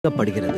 வழங்கப்படுகிறது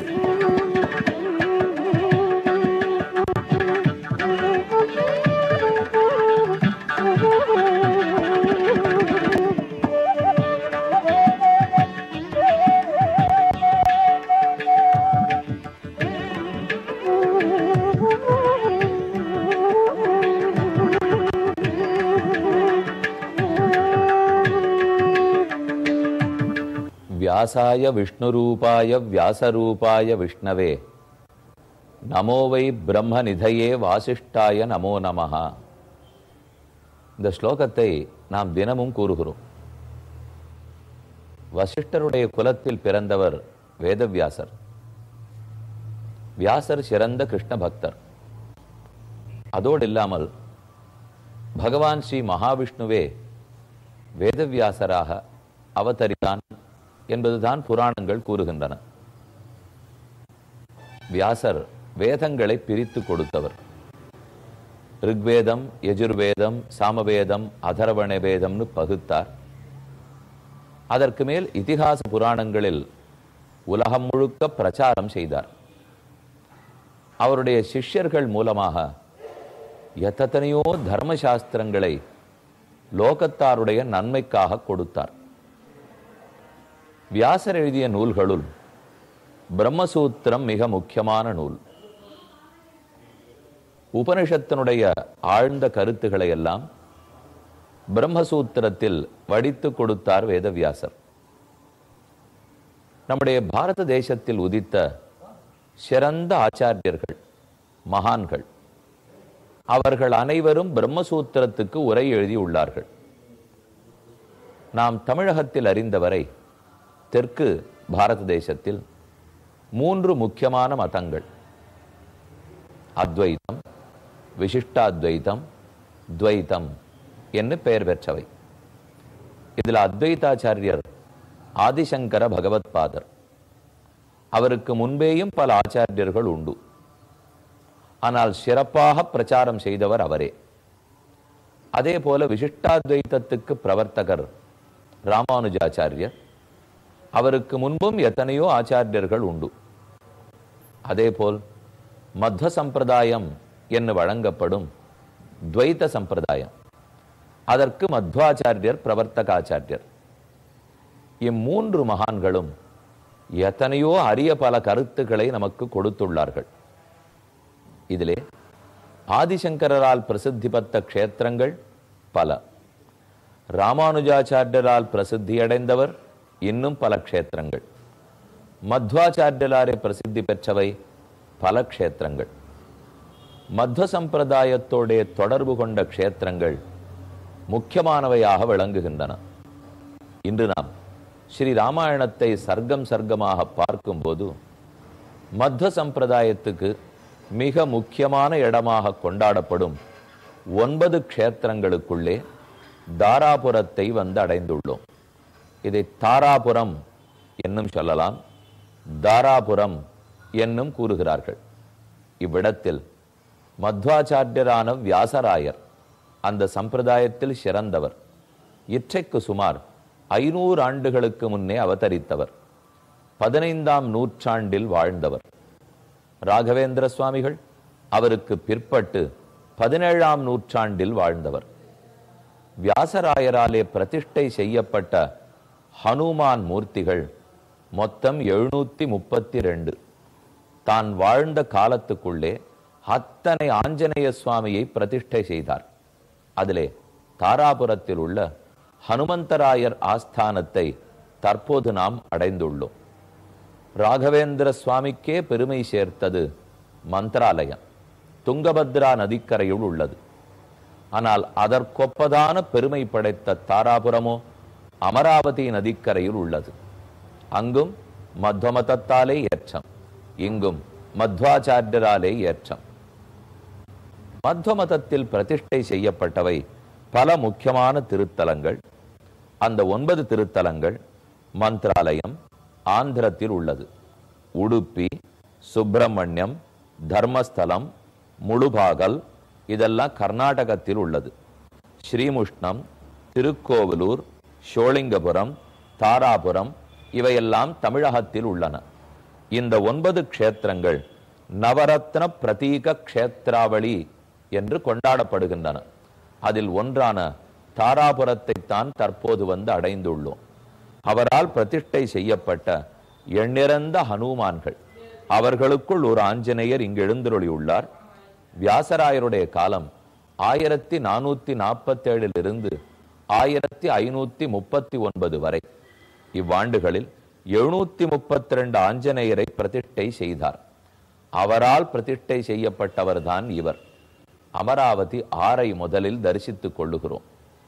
व्यासाय विष्णुरूपाय व्यासरूपाय विष्णवे நமோ வை பிரம்மநிதையே வாசிஷ்டாய நமோ நமஹா இந்த ஸ்லோகத்தை நாம் தினமும் கூறுகிறோம் வசிஷ்டருடைய குலத்தில் பிறந்தவர் வேதவியாசர் வியாசர் சிறந்த கிருஷ்ண பக்தர் அதோடு இல்லாமல் பகவான் ஸ்ரீ மகாவிஷ்ணுவே வேதவியாசராக அவதரித்தான் என்பதுதான் புராணங்கள் கூறுகின்றன வியாசர் வேதங்களை பிரித்து கொடுத்தவர் ரிக்வேதம் யஜுர்வேதம் சாமவேதம் அதர்வண வேதம்னு பகுத்தார் அதற்கு மேல் இதிகாச புராணங்களில் உலகம் முழுக்க பிரச்சாரம் செய்தார் அவருடைய சிஷ்யர்கள் மூலமாக எத்தனையோ தர்மசாஸ்திரங்களை லோகத்தாருடைய நன்மைக்காக கொடுத்தார் வியாசர் எழுதிய நூல்களுள் பிரம்மசூத்திரம் மிக முக்கியமான நூல் உபனிஷத்தினுடைய ஆழ்ந்த கருத்துக்களை எல்லாம் பிரம்மசூத்திரத்தில் வடித்து கொடுத்தார் வேதவியாசர் நம்முடைய பாரத தேசத்தில் உதித்த சிறந்த ஆச்சாரியர்கள் மகான்கள் அவர்கள் அனைவரும் பிரம்மசூத்திரத்துக்கு உரை எழுதியுள்ளார்கள் நாம் தமிழகத்தில் அறிந்தவரை தெற்கு பாரத தேசத்தில் மூன்று முக்கியமான மதங்கள் அத்வைதம் விசிஷ்டாத்வைதம் துவைதம் என்று பெயர் பெற்றவை இதில் அத்வைதாச்சாரியர் ஆதிசங்கர பகவத் பாதர் அவருக்கு முன்பேயும் பல ஆச்சாரியர்கள் உண்டு ஆனால் சிறப்பாக பிரச்சாரம் செய்தவர் அவரே அதே போல விசிஷ்டாத்வைத்தத்துக்கு பிரவர்த்தகர் ராமானுஜாச்சாரியர் அவருக்கு முன்பும் எத்தனையோ ஆச்சாரியர்கள் உண்டு அதேபோல் மத்வ சம்பிரதாயம் என்று வழங்கப்படும் துவைத சம்பிரதாயம் அதற்கு மத்வாச்சாரியர் பிரவர்த்தகாச்சாரியர் இம்மூன்று மகான்களும் எத்தனையோ அரிய பல கருத்துக்களை நமக்கு கொடுத்துள்ளார்கள் இதிலே ஆதிசங்கரால் பிரசித்தி பெற்ற க்ஷேத்திரங்கள் பல ராமானுஜாச்சாரியரால் பிரசித்தியடைந்தவர் இன்னும் பல க்ஷேத்திரங்கள் மத்வாச்சாரியராலே பிரசித்தி பெற்றவை பல க்ஷேத்திரங்கள் மத்வ சம்பிரதாயத்தோடைய தொடர்பு கொண்ட க்ஷேத்திரங்கள் முக்கியமானவையாக விளங்குகின்றன இன்று நாம் ஸ்ரீ ராமாயணத்தை சர்க்கம் சர்க்கமாக பார்க்கும்போது மத்வ சம்பிரதாயத்துக்கு மிக முக்கியமான இடமாக கொண்டாடப்படும் ஒன்பது க்ஷேத்திரங்களுக்குள்ளே தாராபுரத்தை வந்து அடைந்துள்ளோம் இதை தாராபுரம் என்னும் சொல்லலாம் தாராபுரம் என்னும் கூறுகிறார்கள் இவ்விடத்தில் மத்வாச்சாரியரான வியாசராயர் அந்த சம்பிரதாயத்தில் சிறந்தவர் இற்றைக்கு சுமார் ஐநூறு ஆண்டுகளுக்கு முன்னே அவதரித்தவர் பதினைந்தாம் நூற்றாண்டில் வாழ்ந்தவர் ராகவேந்திர சுவாமிகள் அவருக்கு பிற்பட்டு பதினேழாம் நூற்றாண்டில் வாழ்ந்தவர் வியாசராயராலே பிரதிஷ்டை செய்யப்பட்ட ஹனுமான் மூர்த்திகள் மொத்தம் எழுநூத்தி முப்பத்தி ரெண்டு தான் வாழ்ந்த காலத்துக்குள்ளே அத்தனை ஆஞ்சநேய சுவாமியை பிரதிஷ்டை செய்தார் அதிலே தாராபுரத்தில் உள்ள ஹனுமந்தராயர் ஆஸ்தானத்தை தற்போது நாம் அடைந்துள்ளோம் ராகவேந்திர சுவாமிக்கே பெருமை சேர்த்தது மந்திராலயம் துங்கபத்ரா நதிக்கரையில் உள்ளது ஆனால் அதற்கொப்பதான பெருமை படைத்த தாராபுரமோ அமராவதி நதிக்கரையில் உள்ளது அங்கும் மத்வமதத்தாலே ஏற்றம் இங்கும் மத்வாச்சாரியராலே ஏற்றம் மத்வமதத்தில் பிரதிஷ்டை செய்யப்பட்டவை பல முக்கியமான திருத்தலங்கள் அந்த ஒன்பது திருத்தலங்கள் மந்திராலயம் ஆந்திரத்தில் உள்ளது உடுப்பி சுப்பிரமணியம் தர்மஸ்தலம் முழுபாகல் இதெல்லாம் கர்நாடகத்தில் உள்ளது ஸ்ரீமுஷ்ணம் திருக்கோவிலூர் ஷோளிங்கபுரம் தாராபுரம் இவையெல்லாம் தமிழகத்தில் உள்ளன இந்த ஒன்பது க்ஷேத்திரங்கள் நவரத்ன பிரதீக க்ஷேத்ராவளி என்று கொண்டாடப்படுகின்றன அதில் ஒன்றான தாராபுரத்தை தான் தற்போது வந்து அடைந்துள்ளோம் அவரால் பிரதிஷ்டை செய்யப்பட்ட எண்ணிறந்த ஹனுமான்கள் அவர்களுக்குள் ஒரு ஆஞ்சநேயர் இங்கு எழுந்தருளியுள்ளார் வியாசராயருடைய காலம் ஆயிரத்தி நானூத்தி நாற்பத்தேழிலிருந்து ஆயிரத்தி ஐநூத்தி முப்பத்தி ஒன்பது வரை இவ்வாண்டுகளில் எழுநூத்தி முப்பத்தி ரெண்டு ஆஞ்சநேயரை பிரதிஷ்டை செய்தார் அவரால் பிரதிஷ்டை செய்யப்பட்டவர்தான் இவர் அமராவதி ஆரை முதலில் தரிசித்துக் கொள்ளுகிறோம்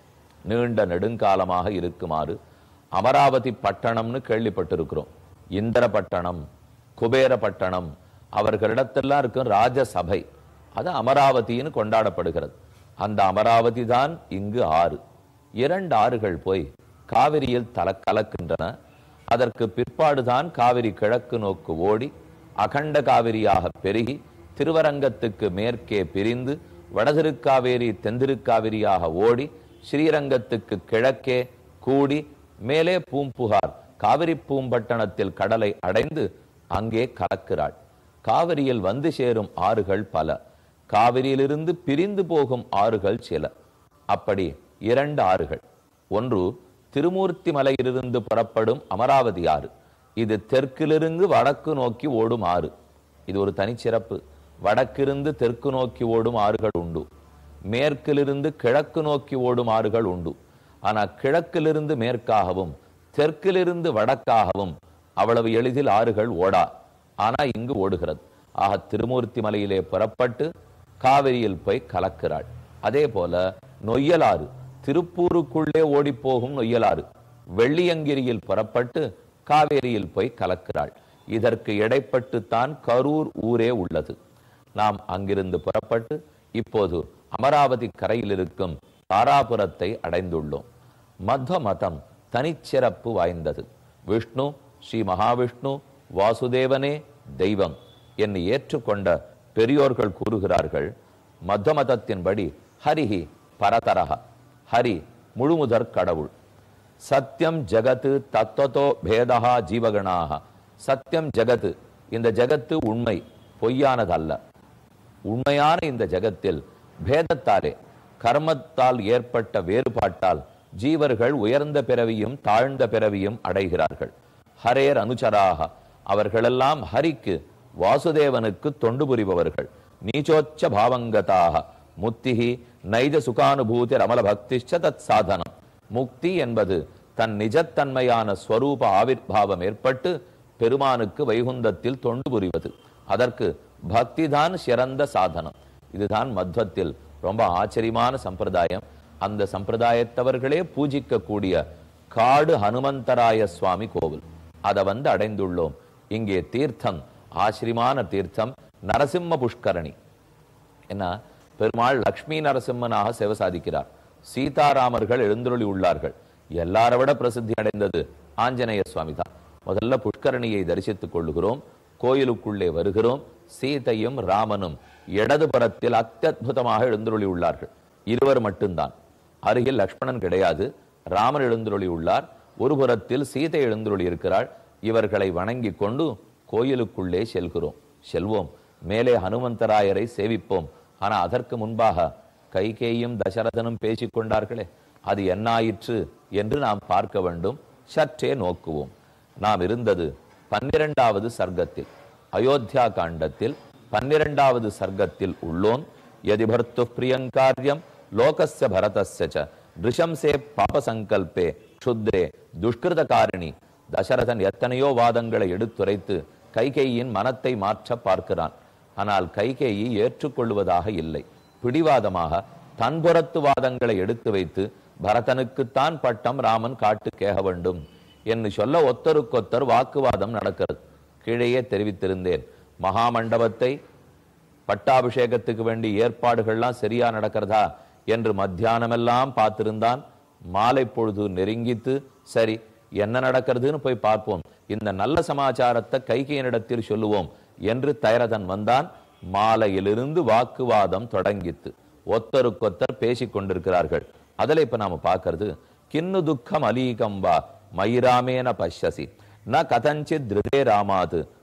நீண்ட நெடுங்காலமாக இருக்குமாறு அமராவதி பட்டணம்னு கேள்விப்பட்டிருக்கிறோம் இந்திரபட்டணம் குபேரபட்டணம் அவர்களிடத்தெல்லாம் இருக்கும் ராஜசபை அது அமராவதின்னு கொண்டாடப்படுகிறது அந்த அமராவதி தான் இங்கு ஆறு இரண்டு ஆறுகள் போய் காவிரியில் தல கலக்கின்றன அதற்கு பிற்பாடுதான் காவிரி கிழக்கு நோக்கு ஓடி அகண்ட காவிரியாக பெருகி திருவரங்கத்துக்கு மேற்கே பிரிந்து வடதிருக்காவேரி தென்திருக்காவிரியாக ஓடி ஸ்ரீரங்கத்துக்கு கிழக்கே கூடி மேலே பூம்புகார் காவிரி பூம்பட்டணத்தில் கடலை அடைந்து அங்கே கலக்கிறாள் காவிரியில் வந்து சேரும் ஆறுகள் பல காவிரியிலிருந்து பிரிந்து போகும் ஆறுகள் சில அப்படி இரண்டு ஆறுகள் ஒன்று திருமூர்த்தி மலையிலிருந்து புறப்படும் அமராவதி ஆறு இது தெற்கிலிருந்து வடக்கு நோக்கி ஓடும் ஆறு இது ஒரு தனிச்சிறப்பு வடக்கிருந்து தெற்கு நோக்கி ஓடும் ஆறுகள் உண்டு மேற்கிலிருந்து கிழக்கு நோக்கி ஓடும் ஆறுகள் உண்டு ஆனா கிழக்கிலிருந்து மேற்காகவும் தெற்கிலிருந்து வடக்காகவும் அவ்வளவு எளிதில் ஆறுகள் ஓடா ஆனா இங்கு ஓடுகிறது ஆக திருமூர்த்தி மலையிலே புறப்பட்டு காவிரியில் போய் கலக்கிறாள் அதே போல நொய்யலாறு திருப்பூருக்குள்ளே ஓடி போகும் நொய்யலாறு வெள்ளியங்கிரியில் புறப்பட்டு காவேரியில் போய் கலக்கிறாள் இதற்கு இடைப்பட்டுத்தான் கரூர் ஊரே உள்ளது நாம் அங்கிருந்து புறப்பட்டு இப்போது அமராவதி கரையில் இருக்கும் தாராபுரத்தை அடைந்துள்ளோம் மத்வ மதம் தனிச்சிறப்பு வாய்ந்தது விஷ்ணு ஸ்ரீ மகாவிஷ்ணு வாசுதேவனே தெய்வம் என்று ஏற்றுக்கொண்ட பெரியோர்கள் கூறுகிறார்கள் மத்வ மதத்தின்படி ஹரிஹி பரதரக ஹரி முழுமுதற் கடவுள் சத்தியம் ஜகத்து தத்துவத்தோ பேதா ஜீவகணாக சத்தியம் ஜகத்து இந்த ஜகத்து உண்மை பொய்யானதல்ல உண்மையான இந்த ஜகத்தில் பேதத்தாலே கர்மத்தால் ஏற்பட்ட வேறுபாட்டால் ஜீவர்கள் உயர்ந்த பிறவியும் தாழ்ந்த பிறவியும் அடைகிறார்கள் ஹரேர் அனுச்சராக அவர்களெல்லாம் ஹரிக்கு வாசுதேவனுக்கு தொண்டு புரிபவர்கள் நீச்சோச்ச பாவங்கதாக முத்திகி நைஜ சுகானுபூதி ரமல பக்திஷ்ட தத் சாதனம் முக்தி என்பது தன் நிஜத்தன்மையான ஸ்வரூப ஆவிர்வாவம் ஏற்பட்டு பெருமானுக்கு வைகுந்தத்தில் தொண்டு புரிவது அதற்கு பக்தி தான் சிறந்த சாதனம் இதுதான் மத்வத்தில் ரொம்ப ஆச்சரியமான சம்பிரதாயம் அந்த சம்பிரதாயத்தவர்களே பூஜிக்கக்கூடிய காடு ஹனுமந்தராய சுவாமி கோவில் அதை வந்து அடைந்துள்ளோம் இங்கே தீர்த்தம் ஆச்சரியமான தீர்த்தம் நரசிம்ம புஷ்கரணி என்ன பெருமாள் லக்ஷ்மி நரசிம்மனாக சேவை சாதிக்கிறார் சீதாராமர்கள் எழுந்தருளி உள்ளார்கள் எல்லாரை விட பிரசித்தி அடைந்தது ஆஞ்சநேய சுவாமி தான் முதல்ல புஷ்கரணியை தரிசித்துக் கொள்ளுகிறோம் கோயிலுக்குள்ளே வருகிறோம் சீதையும் ராமனும் இடதுபுறத்தில் அத்தியுதமாக எழுந்தருளி உள்ளார்கள் இருவர் மட்டும்தான் அருகில் லக்ஷ்மணன் கிடையாது ராமன் எழுந்தருளி உள்ளார் ஒரு புறத்தில் சீதை எழுந்தருளி இருக்கிறாள் இவர்களை வணங்கி கொண்டு கோயிலுக்குள்ளே செல்கிறோம் செல்வோம் மேலே ஹனுமந்தராயரை சேவிப்போம் ஆனா அதற்கு முன்பாக கைகேயும் தசரதனும் பேசிக் கொண்டார்களே அது என்னாயிற்று என்று நாம் பார்க்க வேண்டும் சற்றே நோக்குவோம் நாம் இருந்தது பன்னிரண்டாவது சர்க்கத்தில் அயோத்தியா காண்டத்தில் பன்னிரண்டாவது சர்க்கத்தில் உள்ளோம் எதிபர்த்து பிரியங்காரியம் லோகஸ்ய பரதஸ்ய ச ரிஷம்சே பாபசங்கல்பே க்ஷுத்ரே துஷ்கிருத காரிணி தசரதன் எத்தனையோ வாதங்களை எடுத்துரைத்து கைகேயின் மனத்தை மாற்ற பார்க்கிறான் ஆனால் கைகேயி ஏற்றுக்கொள்வதாக இல்லை பிடிவாதமாக தன்புறத்து வாதங்களை எடுத்து வைத்து பரதனுக்குத்தான் பட்டம் ராமன் காட்டு கேக வேண்டும் என்று சொல்ல ஒத்தருக்கொத்தர் வாக்குவாதம் நடக்கிறது கீழேயே தெரிவித்திருந்தேன் மகாமண்டபத்தை பட்டாபிஷேகத்துக்கு வேண்டிய ஏற்பாடுகள்லாம் சரியா நடக்கிறதா என்று மத்தியானமெல்லாம் பார்த்திருந்தான் மாலை பொழுது நெருங்கித்து சரி என்ன நடக்கிறதுன்னு போய் பார்ப்போம் இந்த நல்ல சமாச்சாரத்தை கைகையனிடத்தில் சொல்லுவோம் என்று தயரதன் வந்தான் மாலையிலிருந்து வாக்குவாதம் தொடங்கித்து ஒத்தருக்கொத்தர் பேசிக் கொண்டிருக்கிறார்கள் அதில் இப்ப நாம பார்க்கிறது கிண்ணு துக்கம் அலீகம் வா மயிராமேன பஷ்யசி ந கதஞ்சித் திருதே ராமாது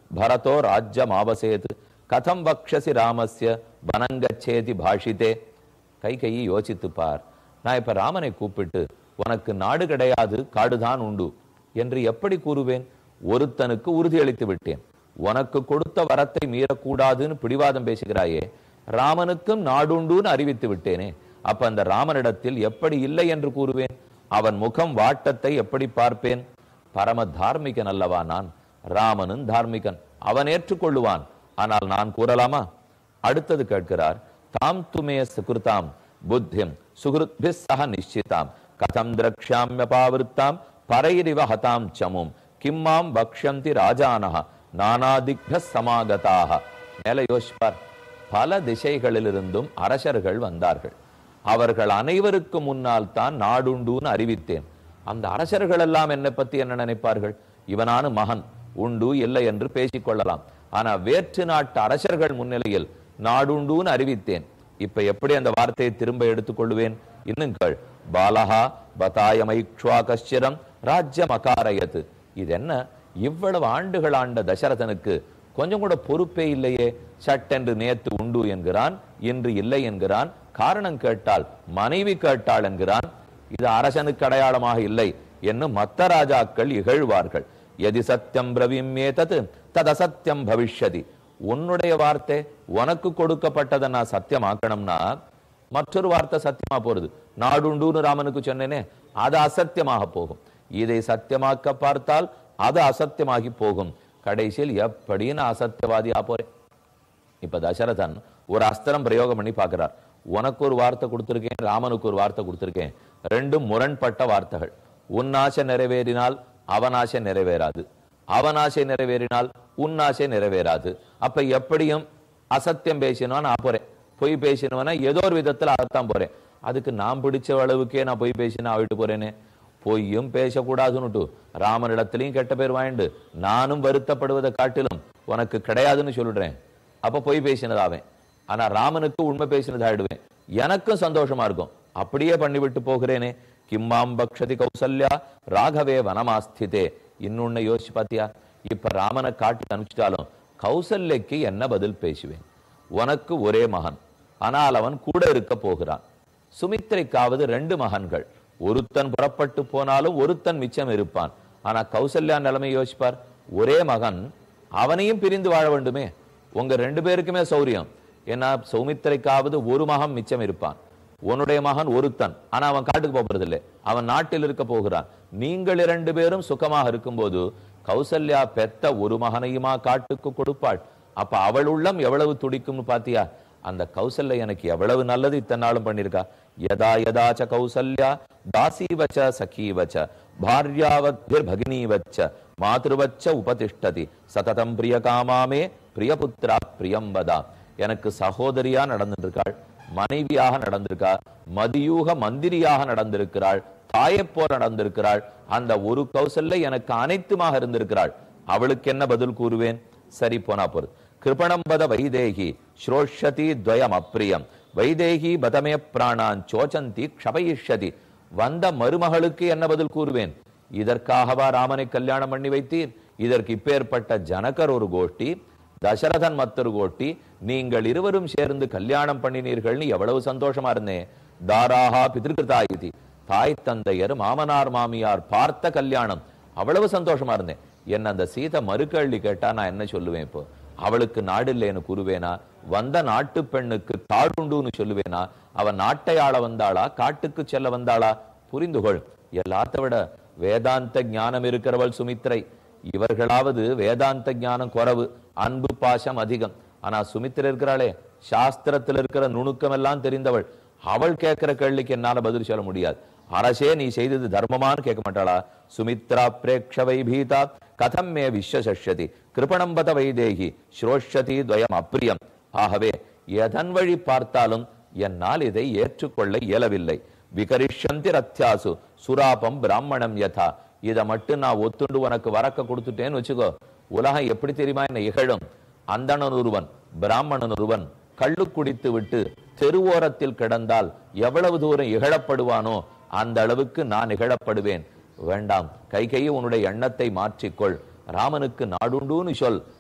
பரதோ ராஜ்யம் ஆவசேத் கதம் வக்ஷசி ராமஸ்ய வனங்கச்சேதி பாஷிதே கை கையை யோசித்து பார் நான் இப்ப ராமனை கூப்பிட்டு உனக்கு நாடு கிடையாது காடுதான் உண்டு என்று எப்படி கூறுவேன் ஒருத்தனுக்கு உறுதியளித்து விட்டேன் உனக்கு கொடுத்த வரத்தை மீறக்கூடாதுன்னு பிடிவாதம் பேசுகிறாயே ராமனுக்கும் நாடுண்டுன்னு அறிவித்து விட்டேனே அப்ப அந்த ராமனிடத்தில் எப்படி இல்லை என்று கூறுவேன் அவன் முகம் வாட்டத்தை எப்படி பார்ப்பேன் பரம தார்மிகன் அல்லவா நான் ராமனும் தார்மிகன் அவன் ஏற்றுக்கொள்ளுவான் ஆனால் நான் கூறலாமா அடுத்தது கேட்கிறார் தாம் துமே சுகிருதாம் புத்திம் சுகிருத்பி சக நிச்சிதாம் கதம் திரக்ஷாமியபாவிருத்தாம் பரைரிவ ஹதாம் சமும் கிம்மாம் பக்ஷந்தி ராஜானஹ நானாதிக்ன சமாகதாக மேல யோசிப்பார் பல திசைகளிலிருந்தும் அரசர்கள் வந்தார்கள் அவர்கள் அனைவருக்கு முன்னால் தான் நாடுண்டுன்னு அறிவித்தேன் அந்த அரசர்கள் எல்லாம் என்னை பத்தி என்ன நினைப்பார்கள் இவனான மகன் உண்டு இல்லை என்று பேசிக்கொள்ளலாம் ஆனா வேற்று நாட்டு அரசர்கள் முன்னிலையில் நாடுண்டுன்னு அறிவித்தேன் இப்ப எப்படி அந்த வார்த்தையை திரும்ப எடுத்துக்கொள்வேன் இன்னும் கேள் பாலஹா பதாயமைக்ஷ்வா கஷ்டிரம் ராஜ்யம் அகாரயத்து இது என்ன இவ்வளவு ஆண்டுகள் ஆண்ட தசரதனுக்கு கொஞ்சம் கூட பொறுப்பே இல்லையே சட்டென்று நேத்து உண்டு என்கிறான் இன்று இல்லை என்கிறான் காரணம் கேட்டால் மனைவி கேட்டாள் என்கிறான் இது அரசனுக்கு அடையாளமாக இல்லை என்று மத்த ராஜாக்கள் இகழ்வார்கள் எதி சத்தியம் பிரவிம்யே தது தது அசத்தியம் பவிஷ்யதி உன்னுடைய வார்த்தை உனக்கு கொடுக்கப்பட்டதை நான் சத்தியமாக்கணும்னா மற்றொரு வார்த்தை சத்தியமா போறது நாடுண்டுன்னு ராமனுக்கு சொன்னேனே அது அசத்தியமாக போகும் இதை சத்தியமாக்க பார்த்தால் அது அசத்தியமாகி போகும் கடைசியில் எப்படி நான் அசத்தியவாதியா போறேன் இப்ப தசரதன் ஒரு அஸ்திரம் பிரயோகம் பண்ணி பார்க்கிறார் உனக்கு ஒரு வார்த்தை கொடுத்திருக்கேன் ராமனுக்கு ஒரு வார்த்தை கொடுத்திருக்கேன் ரெண்டும் முரண்பட்ட வார்த்தைகள் உன் ஆசை நிறைவேறினால் அவன் ஆசை நிறைவேறாது அவன் ஆசை நிறைவேறினால் உன் ஆசை நிறைவேறாது அப்ப எப்படியும் அசத்தியம் பேசினா நான் போறேன் பொய் பேசினவனா ஏதோ ஒரு விதத்துல அறத்தான் போறேன் அதுக்கு நான் பிடிச்ச அளவுக்கே நான் பொய் பேசினா ஆகிட்டு போறேனே பொய்யும் பேசக்கூடாதுன்னுட்டு ராமனிடத்திலையும் கெட்ட பேர் வாங்கிண்டு நானும் வருத்தப்படுவதை காட்டிலும் உனக்கு கிடையாதுன்னு சொல்லிடுறேன் அப்ப பொய் பேசினதாவேன் ஆனா ராமனுக்கு உண்மை பேசினதாயிடுவேன் எனக்கும் சந்தோஷமா இருக்கும் அப்படியே பண்ணிவிட்டு போகிறேனே கிம்மாம் பக்ஷதி கௌசல்யா ராகவே வனமாஸ்திதே இன்னொன்னு யோசிச்சு பாத்தியா இப்ப ராமனை காட்டி அனுப்பிச்சிட்டாலும் கௌசல்யக்கு என்ன பதில் பேசுவேன் உனக்கு ஒரே மகன் ஆனால் அவன் கூட இருக்க போகிறான் சுமித்திரைக்காவது ரெண்டு மகன்கள் ஒருத்தன் புறப்பட்டு போனாலும் ஒருத்தன் மிச்சம் இருப்பான் ஆனா கௌசல்யா நிலைமை யோசிப்பார் ஒரே மகன் அவனையும் பிரிந்து வாழ வேண்டுமே உங்க ரெண்டு பேருக்குமே சௌரியம் ஏன்னா சௌமித்திரைக்காவது ஒரு மகன் மிச்சம் இருப்பான் உன்னுடைய மகன் ஒருத்தன் ஆனா அவன் காட்டுக்கு போறது இல்லை அவன் நாட்டில் இருக்க போகிறான் நீங்கள் இரண்டு பேரும் சுகமாக இருக்கும்போது கௌசல்யா பெத்த ஒரு மகனையுமா காட்டுக்கு கொடுப்பாள் அப்ப அவள் உள்ளம் எவ்வளவு துடிக்கும்னு பாத்தியா அந்த கௌசல்யா எனக்கு எவ்வளவு நல்லது இத்தனை நாளும் பண்ணிருக்கா யதா யதாச்ச கௌசல்யா தாசீவச்ச சகீவச்ச பாரியாவத்பிர் பகினீவச்ச மாதృவச்ச உபதிஷ்டதி சததம் பிரிய காமாமே பிரியபுத்ரா பிரியம்பதா எனக்கு சகோதரியா நடந்துட்டு இருக்காள் மனைவியாக நடந்திருக்கா மதியூக மந்திரியாக நடந்திருக்கிறாள் தாயைப் போல நடந்திருக்கிறாள் அந்த ஒரு கௌசல்ல எனக்கு அனைத்துமாக இருந்திருக்கிறாள் அவளுக்கு என்ன பதில் கூறுவேன் சரி போனா போறது கிருபணம்பத வைதேகி ஸ்ரோஷதி துவயம் அப்பிரியம் வைதேகி பதமே பிராணான் சோச்சந்தி க்ஷபயிஷ்யதி வந்த மருமகளுக்கு என்ன பதில் கூறுவேன் இதற்காகவா ராமனை கல்யாணம் பண்ணி வைத்தீர் இதற்கு இப்பேற்பட்ட ஜனகர் ஒரு கோஷ்டி தசரதன் மத்தொரு கோஷ்டி நீங்கள் இருவரும் சேர்ந்து கல்யாணம் பண்ணினீர்கள்னு எவ்வளவு சந்தோஷமா இருந்தேன் தாராஹா பிதிருகிருதா இது தாய் தந்தையர் மாமனார் மாமியார் பார்த்த கல்யாணம் அவ்வளவு சந்தோஷமா இருந்தேன் என்ன அந்த சீதை மறுகேள்வி கேட்டா நான் என்ன சொல்லுவேன் இப்போ அவளுக்கு நாடு இல்லைன்னு கூறுவேனா வந்த நாட்டு பெண்ணுக்கு தாழ்வுண்டுன்னு சொல்லுவேனா அவன் நாட்டை ஆள வந்தாளா காட்டுக்கு செல்ல வந்தாளா புரிந்து கொள் எல்லாத்த விட வேதாந்த ஞானம் இருக்கிறவள் சுமித்ரை இவர்களாவது வேதாந்த ஞானம் குறைவு அன்பு பாசம் அதிகம் ஆனா சுமித்திர இருக்கிறாளே சாஸ்திரத்தில் இருக்கிற நுணுக்கம் எல்லாம் தெரிந்தவள் அவள் கேட்கிற கேள்விக்கு என்னால பதில் சொல்ல முடியாது அரசே நீ செய்தது தர்மமான்னு கேட்க மாட்டாளா சுமித்ரா பிரேக்ஷ வைபீதா கதம் மே விஸ்வசஷ்யதி கிருபணம்பத வைதேகி ஸ்ரோஷதி துவயம் அப்பிரியம் ஆகவே எதன் வழி பார்த்தாலும் என்னால் இதை ஏற்றுக்கொள்ள இயலவில்லை விகரிஷந்தி ரத்யாசு சுராபம் பிராமணம் யதா இதை மட்டும் நான் ஒத்துண்டு உனக்கு வரக்க கொடுத்துட்டேன்னு வச்சுக்கோ உலகம் எப்படி தெரியுமா என்ன இகழும் அந்தணன் ஒருவன் பிராமணன் ஒருவன் கள்ளு குடித்து விட்டு தெருவோரத்தில் கிடந்தால் எவ்வளவு தூரம் இகழப்படுவானோ அந்த அளவுக்கு நான் இகழப்படுவேன் வேண்டாம் கை கையை உன்னுடைய எண்ணத்தை மாற்றிக்கொள் ராமனுக்கு நாடுண்டுன்னு சொல்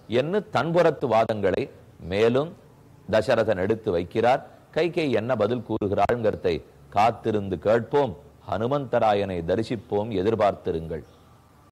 என்று தன்புறத்து வாதங்களை மேலும் தசரதன் எடுத்து வைக்கிறார் கைகை என்ன பதில் கூறுகிறாள்ங்கிறதை காத்திருந்து கேட்போம் ஹனுமந்தராயனை தரிசிப்போம் எதிர்பார்த்திருங்கள்